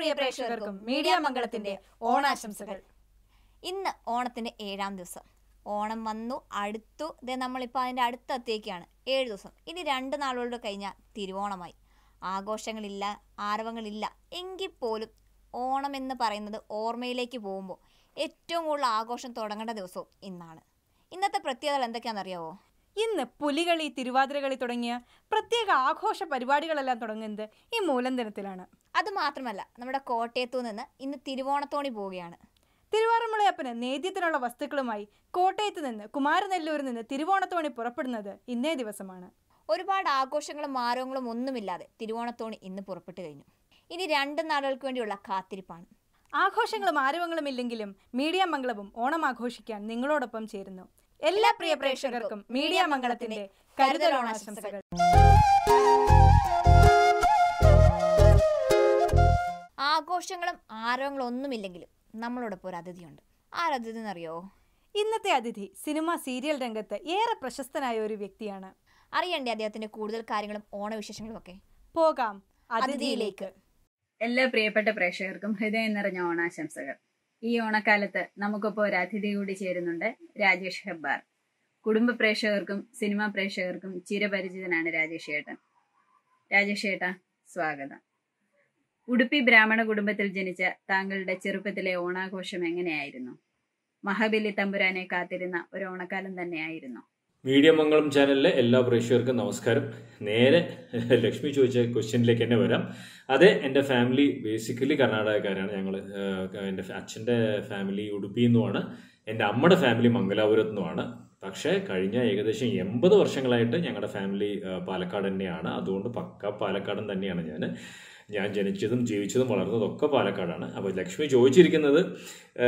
പ്രിയ പ്രേക്ഷകർക്കും മീഡിയ മംഗളത്തിന്റെ ഓണാശംസകൾ ഇന്ന് ഓണത്തിന്റെ ഏഴാം ദിവസം ഓണം വന്നു അടുത്തു ദേ നമ്മളിപ്പോൾ അതിൻ്റെ അടുത്തെത്തിയേക്കാണ് ഏഴ് ദിവസം ഇനി രണ്ട് നാളുകളുടെ കഴിഞ്ഞാൽ തിരുവോണമായി ആഘോഷങ്ങളില്ല ആരവങ്ങളില്ല എങ്കിൽ പോലും ഓണം എന്ന് പറയുന്നത് ഓർമ്മയിലേക്ക് പോകുമ്പോൾ ഏറ്റവും കൂടുതൽ ആഘോഷം തുടങ്ങേണ്ട ദിവസവും ഇന്നാണ് ഇന്നത്തെ പ്രത്യേകതകൾ എന്തൊക്കെയാണെന്നറിയാവോ ഇന്ന് പുലികളി തിരുവാതിരകളി തുടങ്ങിയ പ്രത്യേക ആഘോഷ പരിപാടികളെല്ലാം തുടങ്ങുന്നത് ഈ മൂലം ദിനത്തിലാണ് അത് മാത്രമല്ല നമ്മുടെ കോട്ടയത്തു നിന്ന് ഇന്ന് തിരുവോണത്തോണി പോവുകയാണ് തിരുവാറന്മുളയപ്പന് നേദ്യത്തിനുള്ള വസ്തുക്കളുമായി കോട്ടയത്ത് നിന്ന് കുമാരനെല്ലൂരിൽ നിന്ന് തിരുവോണത്തോണി പുറപ്പെടുന്നത് ഇന്നേ ദിവസമാണ് ഒരുപാട് ആഘോഷങ്ങളും മാരവങ്ങളും ഒന്നുമില്ലാതെ തിരുവോണത്തോണി ഇന്ന് പുറപ്പെട്ടു കഴിഞ്ഞു ഇനി രണ്ട് നാളുകൾക്ക് വേണ്ടിയുള്ള കാത്തിരിപ്പാണ് ആഘോഷങ്ങളും ആരവങ്ങളും ഇല്ലെങ്കിലും മീഡിയ മംഗളവും ഓണം ആഘോഷിക്കാൻ നിങ്ങളോടൊപ്പം ചേരുന്നു എല്ലാ പ്രിയ പ്രേക്ഷകർക്കും മീഡിയ മംഗളത്തിന്റെ കരുതൽ ഓണാശംസകൾ ആഘോഷങ്ങളും ആരവങ്ങളും ഒന്നുമില്ലെങ്കിലും നമ്മളോടൊപ്പം ഒരു അതിഥിയുണ്ട് ആരതിഥി എന്നറിയോ ഇന്നത്തെ അതിഥി സിനിമ സീരിയൽ രംഗത്ത് ഏറെ പ്രശസ്തനായ ഒരു വ്യക്തിയാണ് അറിയണ്ടേ അദ്ദേഹത്തിന്റെ കൂടുതൽ കാര്യങ്ങളും ഓണവിശേഷങ്ങളും ഒക്കെ പോകാം അതിഥിയിലേക്ക്. അതിഥിയിലേക്ക് എല്ലാ പ്രിയപ്പെട്ട പ്രേക്ഷകർക്കും ഹൃദയം നിറഞ്ഞ ഓണാശംസകൾ ഈ ഓണക്കാലത്ത് നമുക്കൊപ്പം ഒരു അതിഥി കൂടി ചേരുന്നുണ്ട് രാജേഷ് ഹെബ്ബാർ കുടുംബ പ്രേക്ഷകർക്കും സിനിമാ പ്രേക്ഷകർക്കും ചിരപരിചിതനാണ് രാജേഷ് ഏട്ടൻ രാജേഷ് ഏട്ടാ സ്വാഗതം ഉടുപ്പി ബ്രാഹ്മണ കുടുംബത്തിൽ ജനിച്ച താങ്കളുടെ ചെറുപ്പത്തിലെ ഓണാഘോഷം എങ്ങനെയായിരുന്നു മഹാബലി തമ്പുരാനെ കാത്തിരുന്ന ഒരു ഓണക്കാലം തന്നെയായിരുന്നു മീഡിയ മംഗളം ചാനലിലെ എല്ലാ പ്രേക്ഷകർക്കും നമസ്കാരം നേരെ ലക്ഷ്മി ചോദിച്ച ക്വസ്റ്റ്യനിലേക്ക് തന്നെ വരാം അതെ എൻ്റെ ഫാമിലി ബേസിക്കലി കർണാടകക്കാരാണ് ഞങ്ങൾ എൻ്റെ അച്ഛൻ്റെ ഫാമിലി ഉടുപ്പിയിൽ നിന്നുമാണ് എൻ്റെ അമ്മയുടെ ഫാമിലി മംഗലാപുരത്തു നിന്നുമാണ് പക്ഷേ കഴിഞ്ഞ ഏകദേശം എൺപത് വർഷങ്ങളായിട്ട് ഞങ്ങളുടെ ഫാമിലി ആ, പാലക്കാട് തന്നെയാണ് അതുകൊണ്ട് പക്ക പാലക്കാടൻ തന്നെയാണ് ഞാൻ ഞാൻ ജനിച്ചതും ജീവിച്ചതും വളർന്നതും ഒക്കെ പാലക്കാടാണ് അപ്പോൾ ലക്ഷ്മി ചോദിച്ചിരിക്കുന്നത് ആ,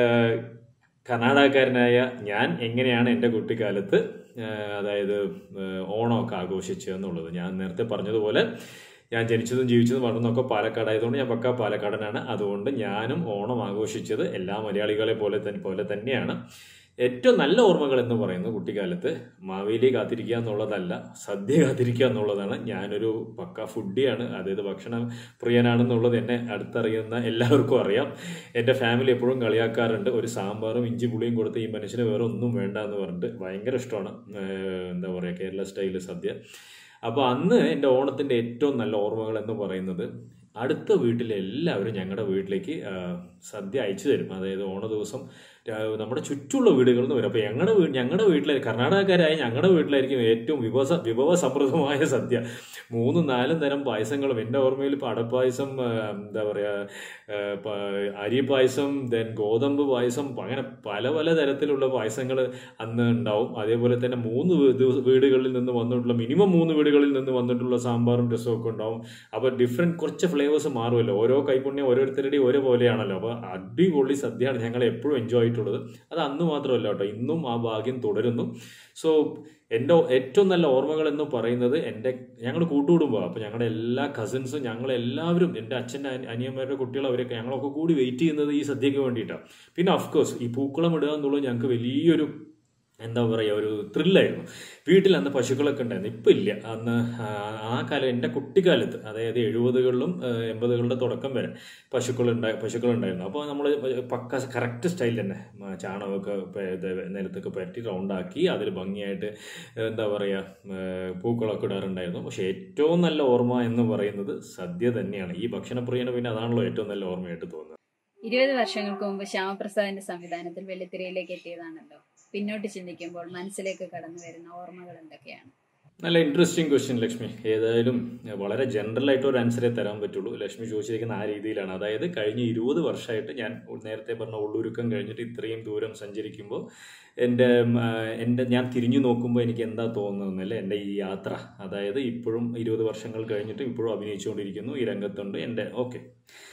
കർണാടകക്കാരനായ ഞാൻ എങ്ങനെയാണ് എൻ്റെ കുട്ടിക്കാലത്ത് ആ, അതായത് ആ, ഓണമൊക്കെ ആഘോഷിച്ചത് എന്നുള്ളത് ഞാൻ നേരത്തെ പറഞ്ഞതുപോലെ ഞാൻ ജനിച്ചതും ജീവിച്ചതും വളർന്നതൊക്കെ പാലക്കാടായതുകൊണ്ട് ഞാൻ പക്ക പാലക്കാടനാണ് അതുകൊണ്ട് ഞാനും ഓണം ആഘോഷിച്ചത് എല്ലാ മലയാളികളെ പോലെ തന്നെ പോലെ തന്നെയാണ് ഏറ്റവും നല്ല ഓർമ്മകൾ എന്ന് പറയുന്നത് കുട്ടിക്കാലത്ത് മാവേലി കാത്തിരിക്കുക എന്നുള്ളതല്ല സദ്യ കാത്തിരിക്കുക എന്നുള്ളതാണ് ഞാനൊരു പക്ക ഫുഡിയാണ് അതായത് ഭക്ഷണ പ്രിയനാണെന്നുള്ളത് എന്നെ അടുത്തറിയുന്ന എല്ലാവർക്കും അറിയാം എൻ്റെ ഫാമിലി എപ്പോഴും കളിയാക്കാറുണ്ട് ഒരു സാമ്പാറും ഇഞ്ചി പുളിയും കൊടുത്ത് ഈ മനുഷ്യന് വേറെ ഒന്നും വേണ്ട എന്ന് പറഞ്ഞിട്ട് ഭയങ്കര ഇഷ്ടമാണ് ഏഹ് എന്താ പറയുക കേരള സ്റ്റൈല് സദ്യ അപ്പോൾ അന്ന് എൻ്റെ ഓണത്തിൻ്റെ ഏറ്റവും നല്ല ഓർമ്മകൾ എന്ന് പറയുന്നത് അടുത്ത വീട്ടിലെ എല്ലാവരും ഞങ്ങളുടെ വീട്ടിലേക്ക് ആ, സദ്യ അയച്ചു തരും അതായത് ഓണ ദിവസം ആ, നമ്മുടെ ചുറ്റുമുള്ള വീടുകളിൽ നിന്ന് വരും അപ്പോൾ ഞങ്ങളുടെ വീട് ഞങ്ങളുടെ വീട്ടിലെ കർണാടകക്കാരായ ഞങ്ങളുടെ വീട്ടിലായിരിക്കും ഏറ്റവും വിഭവ വിഭവസമൃദ്ധമായ സദ്യ മൂന്നും നാലും തരം പായസങ്ങളും എൻ്റെ ഓർമ്മയിൽ ഇപ്പോൾ അടപ്പായസം ആ, എന്താ പറയുക അരി പായസം ദെൻ ഗോതമ്പ് പായസം അങ്ങനെ പല പല തരത്തിലുള്ള പായസങ്ങൾ അന്ന് ഉണ്ടാവും അതേപോലെ തന്നെ മൂന്ന് വീ- ദിവ- വീടുകളിൽ നിന്ന് വന്നിട്ടുള്ള മിനിമം മൂന്ന് വീടുകളിൽ നിന്ന് വന്നിട്ടുള്ള സാമ്പാറും രസവും ഒക്കെ ഉണ്ടാവും അപ്പോൾ ഡിഫറെൻറ്റ് കുറച്ച് ഫ്ലേവേഴ്സ് മാറുമല്ലോ ഓരോ കൈപുണ്യം ഓരോരുത്തരുടെയും ഓരോ പോലെയാണല്ലോ അപ്പോൾ അടിപൊളി സദ്യയാണ് ഞങ്ങൾ എപ്പോഴും എൻജോയ് ആയിട്ടുള്ളത് അത് അന്ന് മാത്രമല്ല കേട്ടോ ഇന്നും ആ ഭാഗ്യം തുടരുന്നു സോ എൻ്റെ ഏറ്റവും നല്ല ഓർമ്മകൾ എന്ന് പറയുന്നത് എൻ്റെ ഞങ്ങൾ കൂട്ടുകുടുംബമാണ് അപ്പോൾ ഞങ്ങളുടെ എല്ലാ കസിൻസും ഞങ്ങളെല്ലാവരും എൻ്റെ അച്ഛൻ്റെ അനി- അനിയന്മാരുടെ കുട്ടികൾ അവരൊക്കെ ഞങ്ങളൊക്കെ കൂടി വെയിറ്റ് ചെയ്യുന്നത് ഈ സദ്യക്ക് വേണ്ടിയിട്ടാണ് പിന്നെ ഓഫ്കോഴ്സ് ഈ പൂക്കളം ഇടുക എന്നുള്ളത് ഞങ്ങൾക്ക് വലിയൊരു എന്താ പറയുക ഒരു ത്രില്ലായിരുന്നു വീട്ടിൽ അന്ന് പശുക്കളൊക്കെ ഉണ്ടായിരുന്നു ഇപ്പം ഇല്ല അന്ന് ആ ആ കാലം എൻ്റെ കുട്ടിക്കാലത്ത് അതായത് എഴുപതുകളിലും ഏഹ്, എൺപതുകളുടെ തുടക്കം വരെ പശുക്കളുണ്ടായി പശുക്കളുണ്ടായിരുന്നു അപ്പോൾ നമ്മൾ പക്ക കറക്റ്റ് സ്റ്റൈൽ തന്നെ മ, ചാണകമൊക്കെ പെ- ഇത് നിലത്തൊക്കെ പരട്ടി റൗണ്ടാക്കി അതിൽ ഭംഗിയായിട്ട് എന്താ പറയുക ഏഹ്, പൂക്കളൊക്കെ ഇടാറുണ്ടായിരുന്നു പക്ഷേ ഏറ്റവും നല്ല ഓർമ്മ എന്ന് പറയുന്നത് സദ്യ തന്നെയാണ് ഈ ഭക്ഷണപ്രിയന് പിന്നെ അതാണല്ലോ ഏറ്റവും നല്ല ഓർമ്മയായിട്ട് തോന്നുന്നത് ഇരുപത് വർഷങ്ങൾക്ക് മുമ്പ് ശ്യാമപ്രസാദിന്റെ സംവിധാനത്തിൽ വെള്ളിത്തിരയിലേക്ക് എത്തിയതാണല്ലോ പിന്നോട്ട് ചിന്തിക്കുമ്പോൾ മനസ്സിലേക്ക് കടന്നു വരുന്ന ഓർമ്മകൾ എന്തൊക്കെയാണ് നല്ല ഇൻട്രസ്റ്റിംഗ് ക്വസ്റ്റ്യൻ ലക്ഷ്മി ഏതായാലും വളരെ ജനറൽ ആയിട്ട് ഒരു ആൻസറേ തരാൻ പറ്റുള്ളൂ ലക്ഷ്മി ചോദിച്ചിരിക്കുന്ന ആ രീതിയിലാണ് അതായത് കഴിഞ്ഞ ഇരുപത് വർഷമായിട്ട് ഞാൻ നേരത്തെ പറഞ്ഞ ഉള്ളൊരുക്കം കഴിഞ്ഞിട്ട് ഇത്രയും ദൂരം സഞ്ചരിക്കുമ്പോൾ എൻ്റെ ഉം, ആ, എൻ്റെ ഞാൻ തിരിഞ്ഞു നോക്കുമ്പോൾ എനിക്ക് എന്താ തോന്നുന്നല്ലേ എൻ്റെ ഈ യാത്ര അതായത് ഇപ്പോഴും ഇരുപത് വർഷങ്ങൾ കഴിഞ്ഞിട്ട് ഇപ്പോഴും അഭിനയിച്ചുകൊണ്ടിരിക്കുന്നു ഈ രംഗത്തുണ്ട് എൻ്റെ ഓക്കെ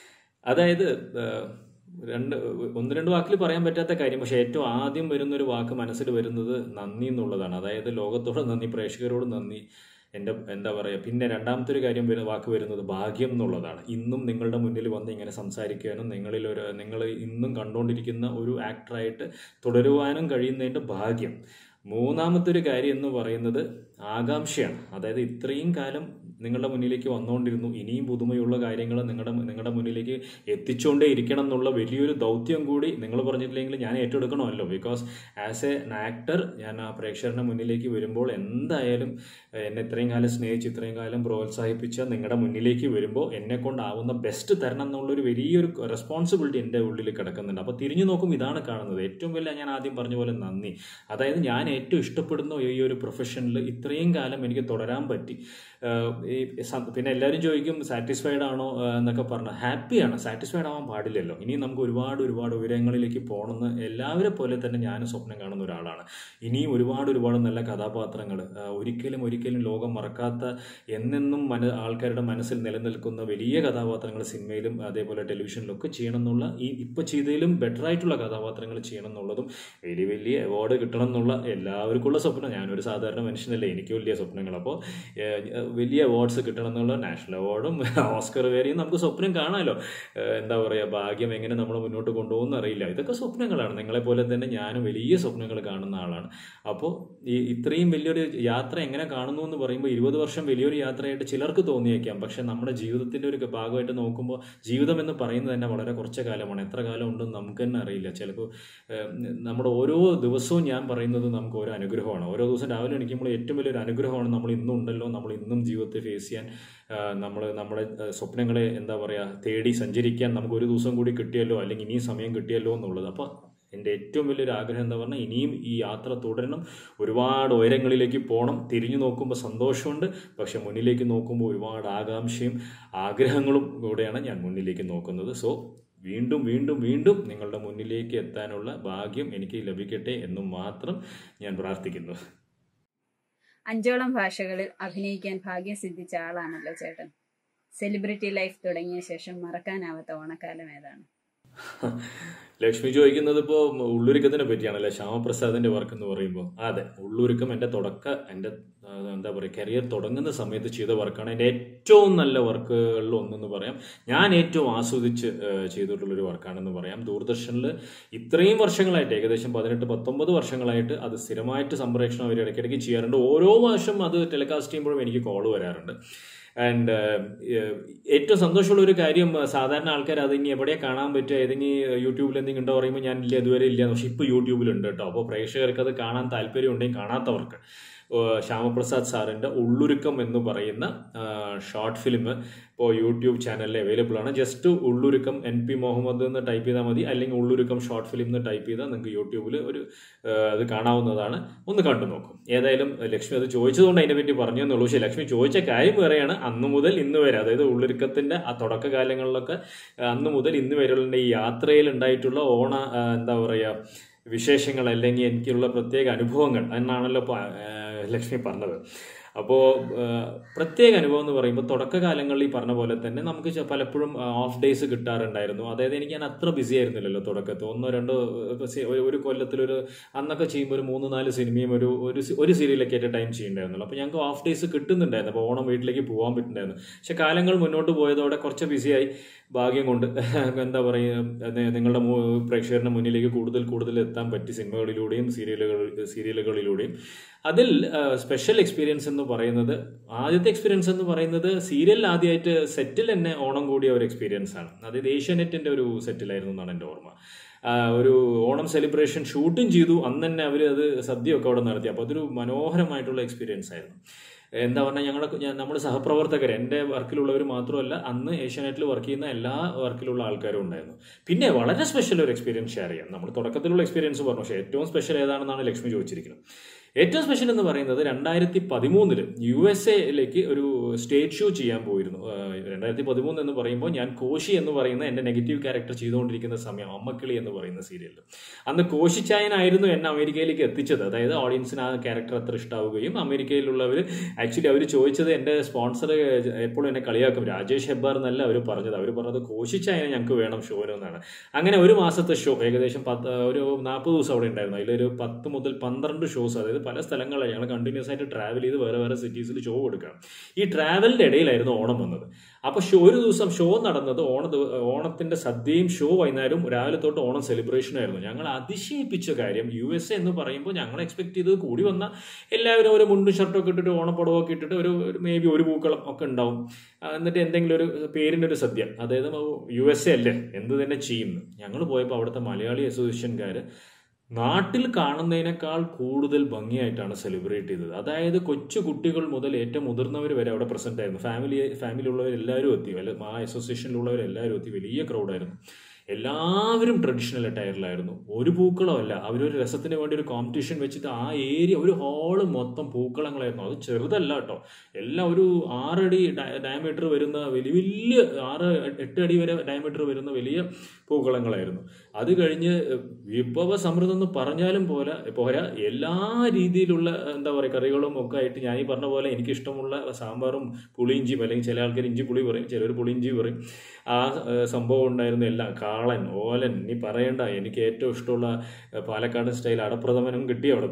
അതായത് ആ, രണ്ട് ഒന്ന് രണ്ട് വാക്കിൽ പറയാൻ പറ്റാത്ത കാര്യം പക്ഷെ ഏറ്റവും ആദ്യം വരുന്ന ഒരു വാക്ക് മനസ്സിൽ വരുന്നത് നന്ദി എന്നുള്ളതാണ് അതായത് ലോകത്തോട് നന്ദി പ്രേക്ഷകരോട് നന്ദി എൻ്റെ എന്താ പറയുക പിന്നെ രണ്ടാമത്തെ ഒരു കാര്യം വരുന്ന വാക്ക് വരുന്നത് ഭാഗ്യം എന്നുള്ളതാണ് ഇന്നും നിങ്ങളുടെ മുന്നിൽ വന്ന് ഇങ്ങനെ സംസാരിക്കാനും നിങ്ങളിൽ ഒരു നിങ്ങൾ ഇന്നും കണ്ടുകൊണ്ടിരിക്കുന്ന ഒരു ആക്ടറായിട്ട് തുടരുവാനും കഴിയുന്നതിൻ്റെ ഭാഗ്യം മൂന്നാമത്തെ ഒരു കാര്യം എന്ന് പറയുന്നത് ആകാംക്ഷയാണ് അതായത് ഇത്രയും കാലം നിങ്ങളുടെ മുന്നിലേക്ക് വന്നുകൊണ്ടിരുന്നു ഇനിയും പുതുമയുള്ള കാര്യങ്ങൾ നിങ്ങളുടെ നിങ്ങളുടെ മുന്നിലേക്ക് എത്തിച്ചുകൊണ്ടേ ഇരിക്കണം എന്നുള്ള വലിയൊരു ദൗത്യം കൂടി നിങ്ങൾ പറഞ്ഞിട്ടില്ലെങ്കിൽ ഞാൻ ഏറ്റെടുക്കണമല്ലോ ബിക്കോസ് ആസ് എ ആക്ടർ ഞാൻ ആ പ്രേക്ഷകരുടെ മുന്നിലേക്ക് വരുമ്പോൾ എന്തായാലും ഏഹ്, എന്നെ ഇത്രയും കാലം സ്നേഹിച്ച് ഇത്രയും കാലം പ്രോത്സാഹിപ്പിച്ച നിങ്ങളുടെ മുന്നിലേക്ക് വരുമ്പോൾ എന്നെ കൊണ്ടാവുന്ന ബെസ്റ്റ് തരണം എന്നുള്ളൊരു വലിയൊരു റെസ്പോൺസിബിലിറ്റി എൻ്റെ ഉള്ളിൽ കിടക്കുന്നുണ്ട് അപ്പോൾ തിരിഞ്ഞു നോക്കും ഇതാണ് കാണുന്നത് ഏറ്റവും വലിയ ഞാൻ ആദ്യം പറഞ്ഞ പോലെ നന്ദി അതായത് ഞാൻ ഏറ്റവും ഇഷ്ടപ്പെടുന്ന ഈ ഒരു പ്രൊഫഷനിൽ ഇത്രയും കാലം എനിക്ക് തുടരാൻ പറ്റി ആഹ് ഈ സ- പിന്നെ എല്ലാവരും ചോദിക്കും സാറ്റിസ്ഫൈഡ് ആണോ ആഹ് എന്നൊക്കെ പറഞ്ഞാൽ ഹാപ്പിയാണ് സാറ്റിസ്ഫൈഡ് ആവാൻ പാടില്ലല്ലോ ഇനി നമുക്ക് ഒരുപാട് ഒരുപാട് ഉയരങ്ങളിലേക്ക് പോകണമെന്ന് എല്ലാവരെ പോലെ തന്നെ ഞാനും സ്വപ്നം കാണുന്ന ഒരാളാണ് ഇനിയും ഒരുപാട് ഒരുപാട് നല്ല കഥാപാത്രങ്ങൾ ഒരിക്കലും ഒരിക്കലും ലോകം മറക്കാത്ത എന്നെന്നും മന ആൾക്കാരുടെ മനസ്സിൽ നിലനിൽക്കുന്ന വലിയ കഥാപാത്രങ്ങൾ സിനിമയിലും അതേപോലെ ടെലിവിഷനിലും ഒക്കെ ചെയ്യണം എന്നുള്ള ഈ ഇപ്പോൾ ചെയ്തതിലും ബെറ്റർ ആയിട്ടുള്ള കഥാപാത്രങ്ങൾ ചെയ്യണം എന്നുള്ളതും വലിയ വലിയ അവാർഡ് കിട്ടണം എന്നുള്ള എല്ലാവർക്കുള്ള സ്വപ്നം ഞാനൊരു സാധാരണ മനുഷ്യനല്ലേ എനിക്ക് വലിയ സ്വപ്നങ്ങൾ അപ്പോൾ വലിയ അവാർഡ്സ് കിട്ടണം എന്നുള്ള നാഷണൽ അവാർഡും ഓസ്കർ വരെയും നമുക്ക് സ്വപ്നം കാണാമല്ലോ ഏഹ് എന്താ പറയുക ഭാഗ്യം എങ്ങനെ നമ്മൾ മുന്നോട്ട് കൊണ്ടുപോകുന്ന അറിയില്ല ഇതൊക്കെ സ്വപ്നങ്ങളാണ് നിങ്ങളെ പോലെ തന്നെ ഞാനും വലിയ സ്വപ്നങ്ങൾ കാണുന്ന ആളാണ് അപ്പോൾ ഈ ഇത്രയും വലിയൊരു യാത്ര എങ്ങനെ കാണുന്നു എന്ന് പറയുമ്പോൾ ഇരുപത് വർഷം വലിയൊരു യാത്രയായിട്ട് ചിലർക്ക് തോന്നിയേക്കാം പക്ഷെ നമ്മുടെ ജീവിതത്തിൻ്റെ ഒരു ഭാഗമായിട്ട് നോക്കുമ്പോൾ ജീവിതം എന്ന് പറയുന്നത് തന്നെ വളരെ കുറച്ച് കാലമാണ് എത്ര കാലം ഉണ്ടെന്ന് നമുക്ക് തന്നെ അറിയില്ല ചിലപ്പോൾ ഏഹ്, നമ്മുടെ ഓരോ ദിവസവും ഞാൻ പറയുന്നത് നമുക്ക് ഓരോ അനുഗ്രഹമാണ് ഓരോ ദിവസം രാവിലെ എണീക്കുമ്പോൾ ഏറ്റവും വലിയൊരു അനുഗ്രഹമാണ് നമ്മൾ ഇന്നും ഉണ്ടല്ലോ നമ്മൾ ഇന്നും ജീവിതത്തെ ഫേസ് ചെയ്യാൻ നമ്മൾ നമ്മുടെ ഏഹ്, സ്വപ്നങ്ങളെ എന്താ പറയുക തേടി സഞ്ചരിക്കാൻ നമുക്ക് ഒരു ദിവസം കൂടി കിട്ടിയല്ലോ അല്ലെങ്കിൽ ഇനിയും സമയം കിട്ടിയല്ലോ എന്നുള്ളത് അപ്പോൾ എൻ്റെ ഏറ്റവും വലിയൊരു ആഗ്രഹം എന്താ പറഞ്ഞാൽ ഇനിയും ഈ യാത്ര തുടരണം ഒരുപാട് ഉയരങ്ങളിലേക്ക് പോകണം തിരിഞ്ഞു നോക്കുമ്പോൾ സന്തോഷമുണ്ട് പക്ഷെ മുന്നിലേക്ക് നോക്കുമ്പോൾ ഒരുപാട് ആകാംക്ഷയും ആഗ്രഹങ്ങളും കൂടെയാണ് ഞാൻ മുന്നിലേക്ക് നോക്കുന്നത് സോ വീണ്ടും വീണ്ടും വീണ്ടും നിങ്ങളുടെ മുന്നിലേക്ക് എത്താനുള്ള ഭാഗ്യം എനിക്ക് ലഭിക്കട്ടെ എന്നും മാത്രം ഞാൻ പ്രാർത്ഥിക്കുന്നു അഞ്ചോളം ഭാഷകളിൽ അഭിനയിക്കാൻ ഭാഗ്യം സിദ്ധിച്ച ആളാണല്ലോ ചേട്ടൻ സെലിബ്രിറ്റി ലൈഫ് തുടങ്ങിയ ശേഷം മറക്കാനാവാത്ത ഓണക്കാലം ഏതാണ് ലക്ഷ്മി ചോദിക്കുന്നത് ഇപ്പോൾ ഉള്ളൂരുക്കത്തിനെ പറ്റിയാണല്ലേ ശ്യാമപ്രസാദിന്റെ വർക്ക് എന്ന് പറയുമ്പോൾ അതെ ഉള്ളൂരുക്കം എൻ്റെ തുടക്ക എൻ്റെ ആ, എന്താ പറയുക കരിയർ തുടങ്ങുന്ന സമയത്ത് ചെയ്ത വർക്കാണ് എൻ്റെ ഏറ്റവും നല്ല വർക്കുകളിൽ ഒന്നെന്ന് പറയാം ഞാൻ ഏറ്റവും ആസ്വദിച്ച് ആ, ചെയ്തിട്ടുള്ളൊരു വർക്കാണെന്ന് പറയാം ദൂരദർശനിൽ ഇത്രയും വർഷങ്ങളായിട്ട് ഏകദേശം പതിനെട്ട് പത്തൊമ്പത് വർഷങ്ങളായിട്ട് അത് സ്ഥിരമായിട്ട് സംപ്രേഷണം അവർ ഇടയ്ക്കിടയ്ക്ക് ചെയ്യാറുണ്ട് ഓരോ വർഷം അത് ടെലികാസ്റ്റ് ചെയ്യുമ്പോഴും എനിക്ക് കോൾ വരാറുണ്ട് ആൻഡ് ഏറ്റവും സന്തോഷമുള്ള ഒരു കാര്യം uh, സാധാരണ ആൾക്കാർ അത് ഇനി എവിടെയാ കാണാൻ പറ്റുക ഏതെങ്കിലും യൂട്യൂബിൽ എന്തെങ്കിലും ഉണ്ടോ പറയുമ്പോൾ ഞാൻ ഇല്ല ഇതുവരെ ഇല്ല പക്ഷെ ഇപ്പോൾ യൂട്യൂബിലുണ്ട് കേട്ടോ അപ്പോൾ പ്രേക്ഷകർക്ക് അത് കാണാൻ താല്പര്യം ഉണ്ടെങ്കിൽ കാണാത്തവർക്ക് uh, ശ്യാമപ്രസാദ് സാറിൻ്റെ ഉള്ളുരുക്കം എന്ന് പറയുന്ന ഷോർട്ട് ഫിലിം ഇപ്പോൾ യൂട്യൂബ് ചാനലിൽ അവൈലബിൾ ആണ് ജസ്റ്റ് ഉള്ളുരുക്കം എൻ പി മുഹമ്മദ് എന്ന് ടൈപ്പ് ചെയ്താൽ മതി അല്ലെങ്കിൽ ഉള്ളുരുക്കം ഷോർട്ട് ഫിലിം എന്ന് ടൈപ്പ് ചെയ്താൽ നിങ്ങൾക്ക് യൂട്യൂബിൽ ഒരു ആ, അത് കാണാവുന്നതാണ് ഒന്ന് കണ്ടു നോക്കും ഏതായാലും ലക്ഷ്മി അത് ചോദിച്ചതുകൊണ്ട് അതിനെ പറ്റി പറഞ്ഞു എന്നുള്ളൂ പക്ഷേ ലക്ഷ്മി ചോദിച്ച കാര്യം വേറെയാണ് അന്ന് മുതൽ ഇന്ന് വരെ അതായത് ഉള്ളൊരുക്കത്തിന്റെ ആ തുടക്കകാലങ്ങളിലൊക്കെ ആ, അന്ന് മുതൽ ഇന്ന് വരെയുള്ള ഈ യാത്രയിൽ ഉണ്ടായിട്ടുള്ള ഓണ ആ, എന്താ പറയുക വിശേഷങ്ങൾ അല്ലെങ്കിൽ എനിക്കുള്ള പ്രത്യേക അനുഭവങ്ങൾ എന്നാണല്ലോ ഇപ്പോൾ ലക്ഷ്മി പറഞ്ഞത് അപ്പോൾ പ്രത്യേക അനുഭവം എന്ന് പറയുമ്പോൾ തുടക്കകാലങ്ങളിൽ ഈ പറഞ്ഞ പോലെ തന്നെ നമുക്ക് ചെ- പലപ്പോഴും ഓഫ് ഡേയ്സ് കിട്ടാറുണ്ടായിരുന്നു അതായത് എനിക്ക് ഞാൻ അത്ര ബിസി ആയിരുന്നില്ലല്ലോ തുടക്കത്തിൽ ഒന്നോ രണ്ടോ ഇപ്പൊ സി- ഒരു- ഒരു കൊല്ലത്തിലൊരു അന്നൊക്കെ ചെയ്യുമ്പോൾ ഒരു മൂന്ന് നാല് സിനിമയും ഒരു ഒരു സി- ഒരു സീരിയലൊക്കെ ആയിട്ട് ടൈം ചെയ്യുന്നുണ്ടായിരുന്നുള്ളൂ അപ്പോൾ ഞങ്ങൾക്ക് ഓഫ് ഡേയ്സ് കിട്ടുന്നുണ്ടായിരുന്നു അപ്പോൾ ഓണം വീട്ടിലേക്ക് പോകാൻ പറ്റുന്നുണ്ടായിരുന്നു പക്ഷെ കാലങ്ങൾ മുന്നോട്ട് പോയതോടെ കുറച്ച് ബിസിയായി ഭാഗ്യം കൊണ്ട് എന്താ പറയുക നി- നിങ്ങളുടെ മു- പ്രേക്ഷകരുടെ മുന്നിലേക്ക് കൂടുതൽ കൂടുതൽ എത്താൻ പറ്റി സിനിമകളിലൂടെയും സീരിയലുകൾ സീരിയലുകളിലൂടെയും അതിൽ സ്പെഷ്യൽ എക്സ്പീരിയൻസ് എന്ന് പറയുന്നത് ആദ്യത്തെ എക്സ്പീരിയൻസ് എന്ന് പറയുന്നത് സീരിയലിൽ ആദ്യമായിട്ട് സെറ്റിൽ തന്നെ ഓണം കൂടിയ ഒരു എക്സ്പീരിയൻസ് ആണ് അതായത് ഏഷ്യാനെറ്റിന്റെ ഒരു സെറ്റിലായിരുന്നു എന്നാണ് എൻ്റെ ഓർമ്മ ആ, ഒരു ഓണം സെലിബ്രേഷൻ ഷൂട്ടും ചെയ്തു അന്ന് തന്നെ അവർ അത് സദ്യയൊക്കെ അവിടെ നടത്തി അപ്പോൾ അതൊരു മനോഹരമായിട്ടുള്ള എക്സ്പീരിയൻസ് ആയിരുന്നു എന്താ പറഞ്ഞാൽ ഞങ്ങളെ നമ്മുടെ സഹപ്രവർത്തകർ എൻ്റെ വർക്കിലുള്ളവർ മാത്രമല്ല അന്ന് ഏഷ്യാനെറ്റിൽ വർക്ക് ചെയ്യുന്ന എല്ലാ വർക്കിലുള്ള ആൾക്കാരും ഉണ്ടായിരുന്നു പിന്നെ വളരെ സ്പെഷ്യൽ ഒരു എക്സ്പീരിയൻസ് ഷെയർ ചെയ്യാം നമ്മൾ തുടക്കത്തിലുള്ള എക്സ്പീരിയൻസ് പറഞ്ഞു പക്ഷേ ഏറ്റവും സ്പെഷ്യൽ ഏതാണെന്നാണ് ലക്ഷ്മി ചോദിച്ചിരിക്കുന്നത് ഏറ്റവും സ്പെഷ്യൽ എന്ന് പറയുന്നത് രണ്ടായിരത്തി പതിമൂന്നില് യു എസ് എയിലേക്ക് ഒരു സ്റ്റേജ് ഷോ ചെയ്യാൻ പോയിരുന്നു രണ്ടായിരത്തി പതിമൂന്ന് എന്ന് പറയുമ്പോൾ ഞാൻ കോശി എന്ന് പറയുന്ന എൻ്റെ നെഗറ്റീവ് ക്യാരക്ടർ ചെയ്തുകൊണ്ടിരിക്കുന്ന സമയം അമ്മക്കിളി എന്ന് പറയുന്ന സീരിയലിൽ അന്ന് കോശിച്ചായനായിരുന്നു എന്നെ അമേരിക്കയിലേക്ക് എത്തിച്ചത് അതായത് ഓഡിയൻസിന് ആ ക്യാരക്ടർ അത്ര ഇഷ്ടാവുകയും അമേരിക്കയിലുള്ളവർ ആക്ച്വലി അവർ ചോദിച്ചത് എൻ്റെ സ്പോൺസർ എപ്പോഴും എന്നെ കളിയാക്കും രാജേഷ് ഹെബ്ബാർ എന്നല്ല അവർ പറഞ്ഞത് അവർ പറഞ്ഞത് കോശിച്ചായനെ ഞങ്ങൾക്ക് വേണം ഷോന് എന്നാണ് അങ്ങനെ ഒരു മാസത്തെ ഷോ ഏകദേശം പത്ത് ഒരു നാൽപ്പത് ദിവസം അവിടെ ഉണ്ടായിരുന്നു അതിലൊരു പത്ത് മുതൽ പന്ത്രണ്ട് ഷോസ് അതായത് അതായത് പല സ്ഥലങ്ങളിലാണ് ഞങ്ങൾ കണ്ടിന്യൂസ് ആയിട്ട് ട്രാവൽ ചെയ്ത് വേറെ വേറെ സിറ്റീസിൽ ഷോ കൊടുക്കണം ഈ ട്രാവലിൻ്റെ ഇടയിലായിരുന്നു ഓണം വന്നത് അപ്പോൾ ഷോ ഒരു ദിവസം ഷോ നടന്നത് ഓണ ദിവ- ഓണത്തിന്റെ സദ്യയും ഷോ വൈകുന്നേരം രാവിലെ തൊട്ട് ഓണം സെലിബ്രേഷൻ ആയിരുന്നു ഞങ്ങൾ അതിശയിപ്പിച്ച കാര്യം യു എസ് എ എന്ന് പറയുമ്പോൾ ഞങ്ങൾ എക്സ്പെക്ട് ചെയ്തത് കൂടി വന്ന എല്ലാവരും ഒരു മുണ്ടും ഷർട്ടൊക്കെ ഇട്ടിട്ട് ഓണപ്പടവൊക്കെ ഇട്ടിട്ട് ഒരു മേ ബി ഒരു പൂക്കളം ഒക്കെ ഉണ്ടാവും ആ, എന്നിട്ട് എന്തെങ്കിലും ഒരു പേരിൻ്റെ ഒരു സദ്യ അതായത് യു എസ് എ അല്ലേ എന്ത് തന്നെ ചെയ്യും ഞങ്ങൾ പോയപ്പോൾ അവിടുത്തെ മലയാളി അസോസിയേഷൻകാർ നാട്ടിൽ കാണുന്നതിനേക്കാൾ കൂടുതൽ ഭംഗിയായിട്ടാണ് സെലിബ്രേറ്റ് ചെയ്തത് അതായത് കൊച്ചു കുട്ടികൾ മുതൽ ഏറ്റവും മുതിർന്നവർ വരെ അവിടെ പ്രസന്റ് ആയിരുന്നു ഫാമിലി ഫാമിലി ഉള്ളവർ എല്ലാവരും എത്തി അല്ല ആ അസോസിയേഷനിലുള്ളവർ എല്ലാവരും എത്തി വലിയ ക്രൗഡായിരുന്നു എല്ലാവരും ട്രഡീഷണൽ അറ്റയറിലായിരുന്നു ഒരു പൂക്കളമല്ല അവരൊരു രസത്തിന് വേണ്ടി ഒരു കോമ്പറ്റീഷൻ വെച്ചിട്ട് ആ ഏരിയ ഒരു ഹാള് മൊത്തം പൂക്കളങ്ങളായിരുന്നു അത് ചെറുതല്ല കേട്ടോ എല്ലാം ഒരു ആറടി ഡയമീറ്റർ വരുന്ന വലിയ വലിയ ആറ് എട്ട് അടി വരെ ഡയമീറ്റർ വരുന്ന വലിയ പൂക്കളങ്ങളായിരുന്നു അത് കഴിഞ്ഞ് വിഭവ സമൃദ്ധം എന്ന് പറഞ്ഞാലും പോലെ പോരാ എല്ലാ രീതിയിലുള്ള എന്താ പറയുക കറികളും ഒക്കെ ആയിട്ട് ഞാൻ ഈ പറഞ്ഞ പോലെ എനിക്ക് ഇഷ്ടമുള്ള സാമ്പാറും പുളിയിഞ്ചിയും അല്ലെങ്കിൽ ചില ആൾക്കാർ ഇഞ്ചി പുളി പറയും ചിലർ പുളിയിഞ്ചി പറയും ആ ഏഹ്, സംഭവം ഉണ്ടായിരുന്നു എല്ലാം കാളൻ ഓലൻ നീ പറയണ്ട എനിക്ക് ഏറ്റവും ഇഷ്ടമുള്ള ഏഹ്, പാലക്കാട് സ്റ്റൈൽ അടപ്രഥമനും കിട്ടി അവിടെ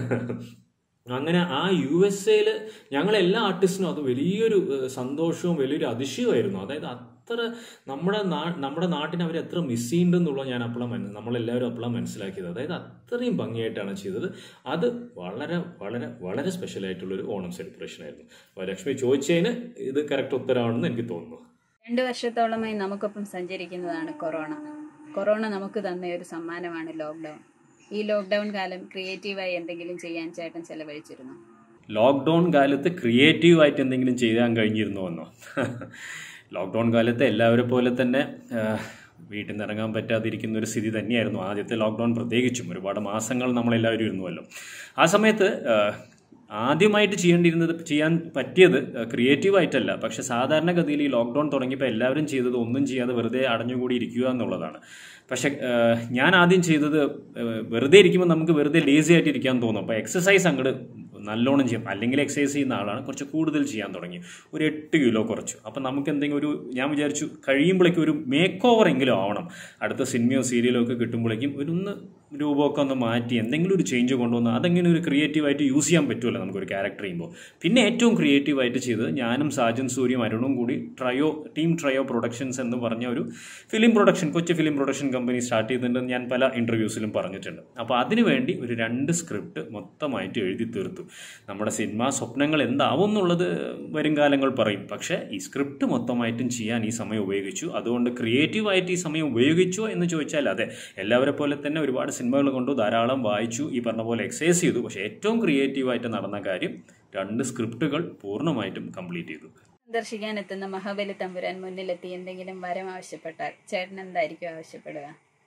അങ്ങനെ ആ യു എസ് എയിൽ ഞങ്ങൾ എല്ലാ ആർട്ടിസ്റ്റിനും അത് വലിയൊരു ഏഹ്, സന്തോഷവും വലിയൊരു അതിശയമായിരുന്നു അതായത് അത്ര നമ്മുടെ നാ നമ്മുടെ നാട്ടിനെ അവർ എത്ര മിസ് ചെയ്യുന്നുണ്ടെന്നുള്ളത് ഞാൻ അപ്പോഴാണ് മന നമ്മളെല്ലാവരും അപ്പോഴാണ് മനസ്സിലാക്കിയത് അതായത് അത്രയും ഭംഗിയായിട്ടാണ് ചെയ്തത് അത് വളരെ വളരെ വളരെ സ്പെഷ്യൽ ആയിട്ടുള്ളൊരു ഓണം സെലിബ്രേഷൻ ആയിരുന്നു അപ്പോൾ ലക്ഷ്മി ചോദിച്ചതിന് ഇത് കറക്റ്റ് ഉത്തരവാണെന്ന് എനിക്ക് തോന്നുന്നു രണ്ട് വർഷത്തോളമായി നമുക്കൊപ്പം സഞ്ചരിക്കുന്നതാണ് കൊറോണ കൊറോണ നമുക്ക് തന്ന ഒരു സമ്മാനമാണ് ലോക്ക്ഡൗൺ ഈ ലോക്ക്ഡൗൺ കാലം ക്രിയേറ്റീവായി എന്തെങ്കിലും ചെയ്യാൻ ചേട്ടൻ ചെലവഴിച്ചിരുന്നു ലോക്ക്ഡൗൺ കാലത്ത് ക്രിയേറ്റീവ് ആയിട്ട് എന്തെങ്കിലും ചെയ്യാൻ കഴിഞ്ഞിരുന്നോ എന്നോ ലോക്ക്ഡൗൺ കാലത്ത് എല്ലാവരെ പോലെ തന്നെ ആ, വീട്ടിൽ നിന്ന് ഇറങ്ങാൻ പറ്റാതിരിക്കുന്ന ഒരു സ്ഥിതി തന്നെയായിരുന്നു ആദ്യത്തെ ലോക്ക്ഡൗൺ പ്രത്യേകിച്ചും ഒരുപാട് മാസങ്ങൾ നമ്മളെല്ലാവരും ഇരുന്നുവല്ലോ ആ സമയത്ത് ആ, ആദ്യമായിട്ട് ചെയ്യേണ്ടിയിരുന്നത് ചെയ്യാൻ പറ്റിയത് ക്രിയേറ്റീവ് ആയിട്ടല്ല പക്ഷെ സാധാരണഗതിയിൽ ഈ ലോക്ക്ഡൗൺ തുടങ്ങിയപ്പോൾ എല്ലാവരും ചെയ്തത് ഒന്നും ചെയ്യാതെ വെറുതെ അടഞ്ഞുകൂടി ഇരിക്കുക എന്നുള്ളതാണ് പക്ഷെ ഏഹ്, ഞാൻ ആദ്യം ചെയ്തത് ഏഹ്, വെറുതെ ഇരിക്കുമ്പോൾ നമുക്ക് വെറുതെ ലേസി ആയിട്ട് ഇരിക്കാൻ തോന്നും അപ്പോൾ എക്സസൈസ് അങ്ങോട്ട് നല്ലോണം ചെയ്യും അല്ലെങ്കിൽ എക്സസൈസ് ചെയ്യുന്ന ആളാണ് കുറച്ച് കൂടുതൽ ചെയ്യാൻ തുടങ്ങി ഒരു എട്ട് കിലോ കുറച്ചു അപ്പം നമുക്ക് എന്തെങ്കിലും ഒരു ഞാൻ വിചാരിച്ചു കഴിയുമ്പോഴേക്കും ഒരു മേക്ക് ഓവർ എങ്കിലും ആവണം അടുത്ത സിനിമയോ സീരിയലോ ഒക്കെ കിട്ടുമ്പോഴേക്കും ഒരു ഒന്ന് രൂപമൊക്കെ ഒന്ന് മാറ്റി എന്തെങ്കിലും ഒരു ചേഞ്ച് കൊണ്ടുവന്ന് അതെങ്ങനെ ഒരു ക്രിയേറ്റീവായിട്ട് യൂസ് ചെയ്യാൻ പറ്റുമല്ലോ നമുക്കൊരു ക്യാരക്ടർ ചെയ്യുമ്പോൾ പിന്നെ ഏറ്റവും ക്രിയേറ്റീവായിട്ട് ചെയ്തത് ഞാനും സാജൻ സൂര്യയും അരുണും കൂടി ട്രയോ ടീം ട്രയോ പ്രൊഡക്ഷൻസ് എന്ന് പറഞ്ഞ ഒരു ഫിലിം പ്രൊഡക്ഷൻ കൊച്ചു ഫിലിം പ്രൊഡക്ഷൻ കമ്പനി സ്റ്റാർട്ട് ചെയ്തിട്ടുണ്ടെന്ന് ഞാൻ പല ഇൻ്റർവ്യൂസിലും പറഞ്ഞിട്ടുണ്ട് അപ്പോൾ അതിനുവേണ്ടി ഒരു രണ്ട് സ്ക്രിപ്റ്റ് മൊത്തമായിട്ട് എഴുതി തീർത്തു നമ്മുടെ സിനിമ സ്വപ്നങ്ങൾ എന്താവും എന്നുള്ളത് വരും കാലങ്ങൾ പറയും പക്ഷേ ഈ സ്ക്രിപ്റ്റ് മൊത്തമായിട്ടും ചെയ്യാൻ ഈ സമയം ഉപയോഗിച്ചു അതുകൊണ്ട് ക്രിയേറ്റീവായിട്ട് ഈ സമയം ഉപയോഗിച്ചോ എന്ന് ചോദിച്ചാൽ അതെ എല്ലാവരെ പോലെ തന്നെ ഒരുപാട് സിനിമകൾ കൊണ്ടു ധാരാളം വായിച്ചു ഈ പറഞ്ഞ പോലെ എക്സസൈസ് ചെയ്തു പക്ഷേ ഏറ്റവും ക്രിയേറ്റീവായിട്ട് നടന്ന കാര്യം രണ്ട് സ്ക്രിപ്റ്റുകൾ പൂർണ്ണമായിട്ടും കംപ്ലീറ്റ് ചെയ്തു സന്ദർശിക്കാൻ എത്തുന്ന മഹാബലി തമ്പുരാൻ മുന്നിലെത്തി എന്തെങ്കിലും വരം ആവശ്യപ്പെട്ടാൽ ചേട്ടൻ എന്തായിരിക്കും ആവശ്യപ്പെടുക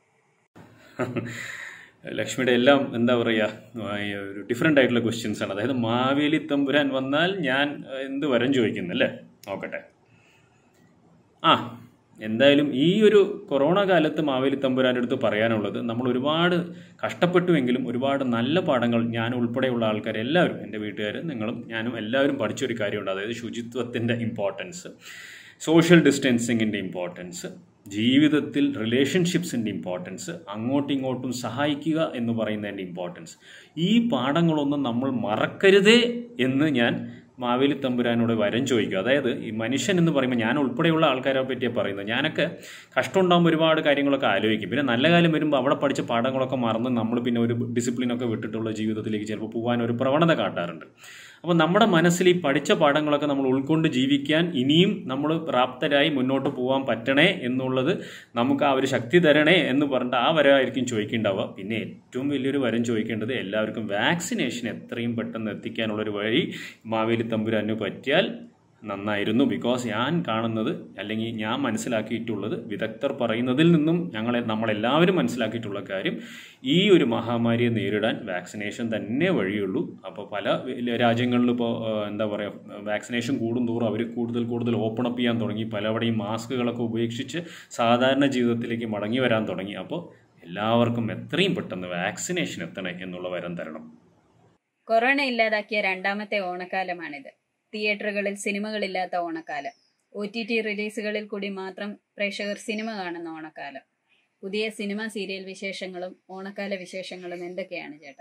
ലക്ഷ്മിയുടെ എല്ലാം എന്താ പറയുക ഒരു ഡിഫറെൻ്റ് ആയിട്ടുള്ള ക്വസ്റ്റ്യൻസ് ആണ് അതായത് മാവേലി തമ്പുരാൻ വന്നാൽ ഞാൻ ഏഹ്, എന്ത് വരം ചോദിക്കുന്നു അല്ലേ നോക്കട്ടെ ആ എന്തായാലും ഈ ഒരു കൊറോണ കാലത്ത് മാവേലി തമ്പുരാൻ്റെ അടുത്ത് പറയാനുള്ളത് നമ്മൾ ഒരുപാട് കഷ്ടപ്പെട്ടുവെങ്കിലും ഒരുപാട് നല്ല പാഠങ്ങൾ ഞാൻ ഉൾപ്പെടെയുള്ള ആൾക്കാർ എല്ലാവരും എൻ്റെ വീട്ടുകാർ നിങ്ങളും ഞാനും എല്ലാവരും പഠിച്ചൊരു കാര്യമുണ്ട് അതായത് ശുചിത്വത്തിൻ്റെ ഇമ്പോർട്ടൻസ് സോഷ്യൽ ഡിസ്റ്റൻസിങ്ങിൻ്റെ ഇമ്പോർട്ടൻസ് ജീവിതത്തിൽ റിലേഷൻഷിപ്സിൻ്റെ ഇമ്പോർട്ടൻസ് അങ്ങോട്ടും ഇങ്ങോട്ടും സഹായിക്കുക എന്ന് പറയുന്നതിൻ്റെ ഇമ്പോർട്ടൻസ് ഈ പാഠങ്ങളൊന്നും നമ്മൾ മറക്കരുതേ എന്ന് ഞാൻ മാവേലി തമ്പുരാനോട് വരം ചോദിക്കുക അതായത് ഈ മനുഷ്യൻ എന്ന് പറയുമ്പോൾ ഞാൻ ഉൾപ്പെടെയുള്ള ആൾക്കാരെ പറ്റിയാണ് പറയുന്നത് ഞാനൊക്കെ കഷ്ടമുണ്ടാകുമ്പോൾ ഒരുപാട് കാര്യങ്ങളൊക്കെ ആലോചിക്കും പിന്നെ നല്ല കാലം വരുമ്പോൾ അവിടെ പഠിച്ച പാഠങ്ങളൊക്കെ മറന്ന് നമ്മൾ പിന്നെ ഒരു ഡിസിപ്ലിനൊക്കെ വിട്ടിട്ടുള്ള ജീവിതത്തിലേക്ക് ചിലപ്പോൾ പോകാൻ ഒരു പ്രവണത കാട്ടാറുണ്ട് അപ്പോൾ നമ്മുടെ മനസ്സിൽ ഈ പഠിച്ച പാഠങ്ങളൊക്കെ നമ്മൾ ഉൾക്കൊണ്ട് ജീവിക്കാൻ ഇനിയും നമ്മൾ പ്രാപ്തരായി മുന്നോട്ട് പോകാൻ പറ്റണേ എന്നുള്ളത് നമുക്ക് ആ ഒരു ശക്തി തരണേ എന്ന് പറഞ്ഞിട്ട് ആ വരമായിരിക്കും ചോദിക്കേണ്ടാവുക പിന്നെ ഏറ്റവും വലിയൊരു വരം ചോദിക്കേണ്ടത് എല്ലാവർക്കും വാക്സിനേഷൻ എത്രയും പെട്ടെന്ന് എത്തിക്കാനുള്ളൊരു വഴി മാവേലി തമ്പുരാന് പറ്റിയാൽ നന്നായിരുന്നു ബിക്കോസ് ഞാൻ കാണുന്നത് അല്ലെങ്കിൽ ഞാൻ മനസ്സിലാക്കിയിട്ടുള്ളത് വിദഗ്ധർ പറയുന്നതിൽ നിന്നും ഞങ്ങളെ നമ്മളെല്ലാവരും മനസ്സിലാക്കിയിട്ടുള്ള കാര്യം ഈ ഒരു മഹാമാരിയെ നേരിടാൻ വാക്സിനേഷൻ തന്നെ വഴിയുള്ളൂ അപ്പോൾ പല വലിയ രാജ്യങ്ങളിൽ ഇപ്പോൾ എന്താ പറയുക വാക്സിനേഷൻ കൂടുന്തോറും അവർ കൂടുതൽ കൂടുതൽ ഓപ്പൺ അപ്പ് ചെയ്യാൻ തുടങ്ങി പലവിടെയും മാസ്കുകളൊക്കെ ഉപേക്ഷിച്ച് സാധാരണ ജീവിതത്തിലേക്ക് മടങ്ങി വരാൻ തുടങ്ങി അപ്പോൾ എല്ലാവർക്കും എത്രയും പെട്ടെന്ന് വാക്സിനേഷൻ എത്തണേ എന്നുള്ള വരം തരണം കൊറോണ ഇല്ലാതാക്കിയ രണ്ടാമത്തെ ഓണക്കാലമാണിത് തിയേറ്ററുകളിൽ സിനിമകളില്ലാത്ത ഓണക്കാലം ഒ ടി ടി റിലീസുകളിൽ കൂടി മാത്രം പ്രേക്ഷകർ സിനിമ കാണുന്ന ഓണക്കാലം പുതിയ സിനിമ സീരിയൽ വിശേഷങ്ങളും ഓണക്കാല വിശേഷങ്ങളും എന്തൊക്കെയാണ് ചേട്ടാ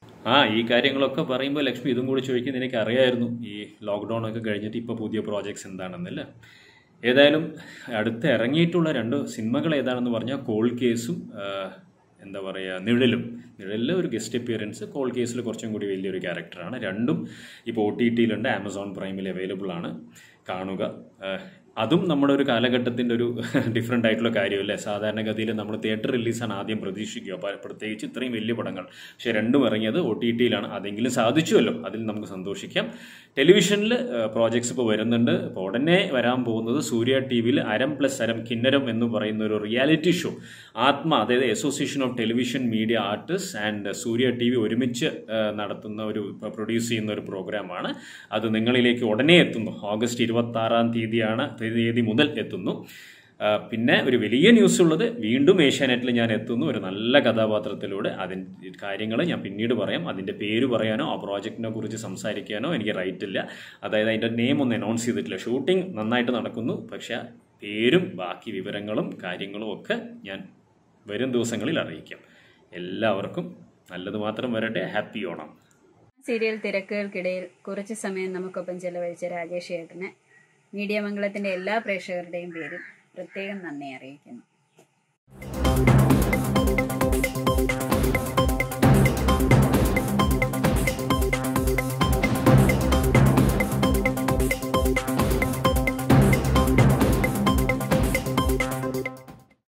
ആ ഈ കാര്യങ്ങളൊക്കെ പറയുമ്പോൾ ലക്ഷ്മി ഇതും കൂടി ചോദിക്കുന്നത് എനിക്ക് അറിയായിരുന്നു ഈ ലോക്ക്ഡൗൺ ഒക്കെ കഴിഞ്ഞിട്ട് ഇപ്പോൾ പുതിയ പ്രോജക്ട്സ് എന്താണെന്നല്ല ഏതായാലും അടുത്ത് ഇറങ്ങിയിട്ടുള്ള രണ്ട് സിനിമകൾ ഏതാണെന്ന് പറഞ്ഞാൽ കോൾ കേസും ആ, എന്താ പറയുക നിഴലും നിഴലിൽ ഒരു ഗസ്റ്റ് അപ്പിയറൻസ് കോൾ കേസിൽ കുറച്ചും കൂടി വലിയൊരു ക്യാരക്ടറാണ് രണ്ടും ഇപ്പോൾ ഒ ടി ടിയിലുണ്ട് ആമസോൺ പ്രൈമിൽ അവൈലബിൾ ആണ് കാണുക ആ, അതും നമ്മുടെ ഒരു കാലഘട്ടത്തിൻ്റെ ഒരു ഡിഫറെൻ്റ് ആയിട്ടുള്ള കാര്യമല്ലേ സാധാരണഗതിയിൽ നമ്മൾ തിയേറ്റർ റിലീസാണ് ആദ്യം പ്രതീക്ഷിക്കുക അപ്പോൾ പ്രത്യേകിച്ച് ഇത്രയും വലിയ പടങ്ങൾ പക്ഷേ രണ്ടും ഇറങ്ങിയത് ഒ ടി ടിയിലാണ് അതെങ്കിലും സാധിച്ചുവല്ലോ അതിൽ നമുക്ക് സന്തോഷിക്കാം ടെലിവിഷനിൽ പ്രോജക്ട്സ് ഇപ്പോൾ വരുന്നുണ്ട് ഇപ്പോൾ ഉടനെ വരാൻ പോകുന്നത് സൂര്യ ടി വിയിൽ അരം പ്ലസ് അരം കിന്നരം എന്ന് പറയുന്ന ഒരു റിയാലിറ്റി ഷോ ആത്മ അതായത് association of television media artist and Surya T V ഒരുമിച്ച് ആ, നടത്തുന്ന ഒരു പ്രൊഡ്യൂസ് ചെയ്യുന്ന ഒരു പ്രോഗ്രാമാണ് അത് നിങ്ങളിലേക്ക് ഉടനെ എത്തുന്നു ഓഗസ്റ്റ് ഇരുപത്തി ആറാം തീയതിയാണ് തീയതി മുതൽ എത്തുന്നു ആ, പിന്നെ ഒരു വലിയ ന്യൂസ് ഉള്ളത് വീണ്ടും ഏഷ്യാനെറ്റിൽ ഞാൻ എത്തുന്നു ഒരു നല്ല കഥാപാത്രത്തിലൂടെ അതിൻ്റെ കാര്യങ്ങൾ ഞാൻ പിന്നീട് പറയാം അതിൻ്റെ പേര് പറയാനോ ആ പ്രോജക്റ്റിനെ കുറിച്ച് സംസാരിക്കാനോ എനിക്ക് റൈറ്റ് ഇല്ല അതായത് അതിൻ്റെ നെയിം ഒന്നും അനൗൺസ് ചെയ്തിട്ടില്ല ഷൂട്ടിംഗ് നന്നായിട്ട് നടക്കുന്നു പക്ഷേ പേരും ബാക്കി വിവരങ്ങളും കാര്യങ്ങളും ഒക്കെ ഞാൻ വരും ദിവസങ്ങളിൽ അറിയിക്കാം എല്ലാവർക്കും നല്ലത് മാത്രം വരട്ടെ ഹാപ്പി ഓണം സീരിയൽ തിരക്കുകൾക്കിടയിൽ കുറച്ച് സമയം നമുക്കൊപ്പം ചെലവഴിച്ച രാജേഷ് ഏട്ടന് മീഡിയ മംഗളത്തിന്റെ എല്ലാ പ്രേക്ഷകരുടെയും പേരിൽ പ്രത്യേകം നന്ദി അറിയിക്കുന്നു